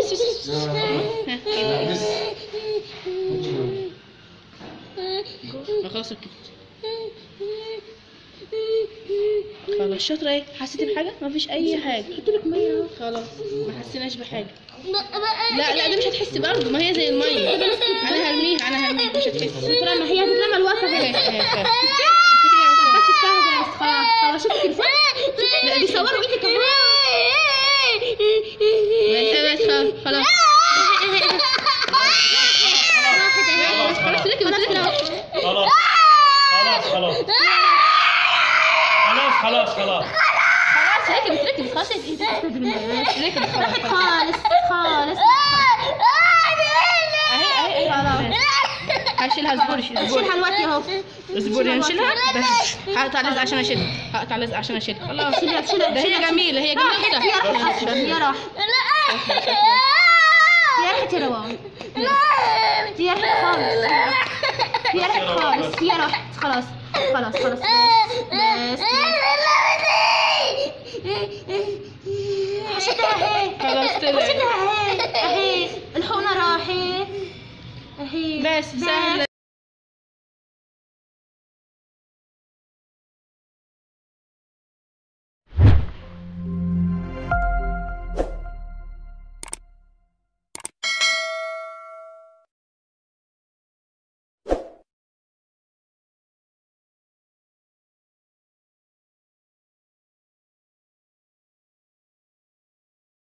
بس بس بس ها، كده. بس خلاص ركبت خلاص شاطرة ايه حسيتي بحاجة؟ مفيش أي حاجة لك ميه خلاص ما حسيناش بحاجة لا لا دي مش هتحسي برضه ما هي زي المية أنا هرميها أنا هرميها مش هتحسي تترمى هي هتترمى الوقفه هي- دي هي- هي. بس استهدى بس خلاص خلاص شوفي التليفون لا دي صوروا ايدك اهو بس بس خلاص خلاص خلاص ركبت ركبت خلاص خلاص خلاص خلاص خلاص خلاص خلاص ركبت ركبت خلاص ركبت خلاص خلاص خالص خالص اهي اهي خلاص هشيلها اصبري شيلها اصبري الوقت اهو اصبري هنشيلها بس هقطع لزق عشان اشيلها هقطع لزق عشان اشيلها خلاص شيلها شيلها ده هي جميلة هي راحت جميلة هي راحت هي راحت هي راحت يا روان هي راحت خالص هي راحت خالص هي راحت خلاص خلاص خلاص بس بس حشيتها اهي خلاص طلع حشيتها اهي اهي الحونة راحت اهي بس سهلة